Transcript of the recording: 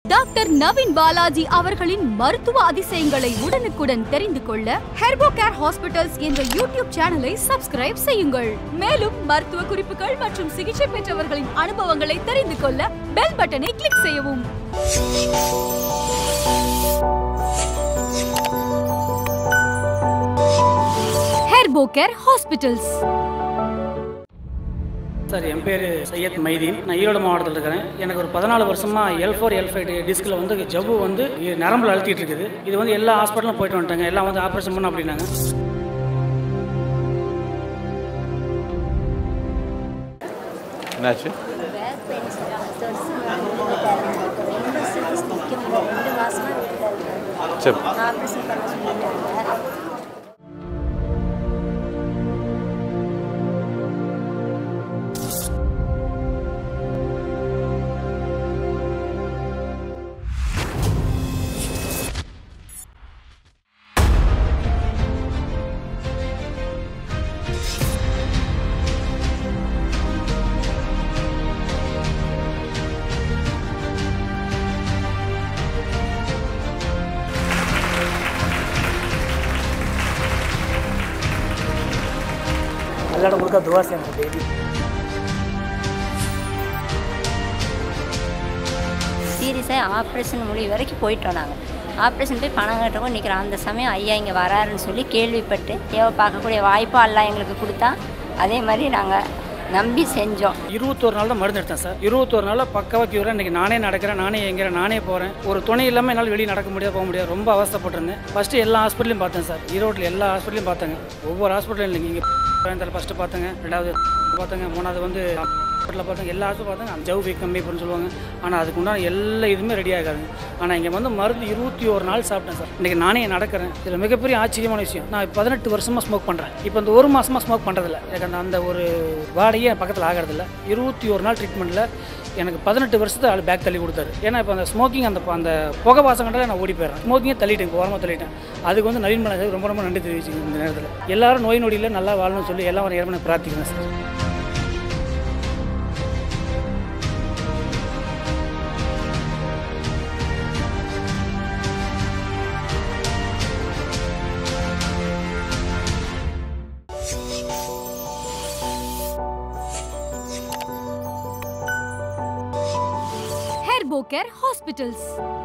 doctor Naveen Balaji அவர்களின் மருத்துவ அதிசயங்களை உடனுக்குடன் தெரிந்து கொள்ள ஹெர்போ கேர் ஹாஸ்பிட்டல்ஸ் என்ற யூடியூப் சேனலை சப்ஸ்கிரைப் செய்யுங்கள் மேலும் மருத்துவ குறிப்புகள் மற்றும் சிகிச்சை பெற்றவர்களின் அனுபவங்களை தெரிந்து கொள்ள பெல் பட்டனை கிளிக் செய்யவும் ஹெர்போ கேர் ஹாஸ்பிட்டல்ஸ் சார் என் பேர் சையத் மைதீன் நான் ஈரோடு மாவட்டத்தில் இருக்கிறேன் எனக்கு ஒரு பதினாலு வருஷமாக எல் ஃபோர் எல் ஃபைவ் டிஸ்கில் வந்து ஜவ்வு வந்து நரம்பில் அழுத்திட்டு இருக்குது இது வந்து எல்லா ஹாஸ்பிட்டலும் போயிட்டு வந்துட்டாங்க எல்லாம் வந்து ஆப்ரேஷன் பண்ண அப்படின்னாங்க என்னாச்சு பேக் பெயின் சார் பத்து வருஷமா இருந்துட்டாரு ரெண்டு வருஷத்துக்கு நிற்க முடியல ரெண்டு மாசமா வீட்டில் இருக்காரு சரி ஆப்ரேஷன் பண்ண சொல்லிட்டாங்க எல்லாரும் கொடுக்க துவா செய்யணும் டெய்லி சீரியஸாக ஆப்ரேஷன் முடிவு வரைக்கும் போயிட்டோம் நாங்கள் ஆப்ரேஷன் போய் பணம் கட்டவும் நிற்கிறோம் அந்த சமயம் ஐயா இங்கே வராருன்னு சொல்லி கேள்விப்பட்டு தேவை பார்க்கக்கூடிய வாய்ப்பு எல்லாம் எங்களுக்கு கொடுத்தா அதே மாதிரி நாங்கள் நம்பி செஞ்சோம் இருபத்தோரு நாள் தான் மருந்து எடுத்தேன் சார் இருபத்தோரு நாளில் பக்கவாக கியூரா இன்றைக்கி நானே நடக்கிறேன் நானே எங்கிறேன் நானே போகிறேன் ஒரு துணை இல்லாமல் என்னால் வெளியே நடக்க முடியாது போக முடியாது ரொம்ப அவஸ்தைப்பட்டிருந்தேன் ஃபஸ்ட்டு எல்லா ஹாஸ்பிட்டலையும் பார்த்தேன் சார் ஈரோட்டில் எல்லா ஹாஸ்பிட்டலையும் பார்த்தேங்க ஒவ்வொரு ஹாஸ்பிட்டலும் இல்லைங்க இங்கே கோயம்புத்தூர் ஃபஸ்ட்டு பார்த்தேங்க ரெண்டாவது பார்த்தேங்க மூணாவது வந்து ஹாஸ்பிட்டலில் பார்த்தேங்க எல்லா ஹாஸ்பிட்டல் பார்த்தேங்க அந்த ஜவு வீக் கம்மி பண்ணி சொல்லுவாங்க ஆனால் அதுக்கு உண்டான எல்லா இதுவுமே ரெடி ஆகாது ஆனால் இங்கே வந்து மருந்து இருபத்தி ஒரு நாள் சாப்பிட்டேன் சார் இன்றைக்கி நானே நடக்கிறேன் இதில் மிகப்பெரிய ஆச்சரியமான விஷயம் நான் பதினெட்டு வருஷமாக ஸ்மோக் பண்ணுறேன் இப்போ இந்த ஒரு மாதமாக ஸ்மோக் பண்ணுறதில்ல எனக்கு அந்த அந்த ஒரு வாடையே என் பக்கத்தில் ஆகிறதில்ல இருபத்தி ஒரு நாள் ட்ரீட்மெண்ட்டில் எனக்கு பதினெட்டு வருஷத்தை ஆள் பேக் தள்ளி கொடுத்தாரு ஏன்னா இப்போ அந்த ஸ்மோக்கிங் அந்த அந்த புகை வாசம் கண்டாலே நான் ஓடி போயிடுறேன் ஸ்மோக்கிங்கே தள்ளிட்டேன் இப்போ ஓரமாக தள்ளிட்டேன் அதுக்கு வந்து நவீன் பண்ண ரொம்ப ரொம்ப நன்றி தெரிவிச்சுக்கேன் இந்த நேரத்தில் எல்லாரும் நோய் நொடியில் நல்லா வாழணும்னு சொல்லி எல்லாம் ஒரு இறைவனை பிரார்த்திக்கிறேன் சார் ஹெர்போ கேர் ஹாஸ்பிட்டல்ஸ்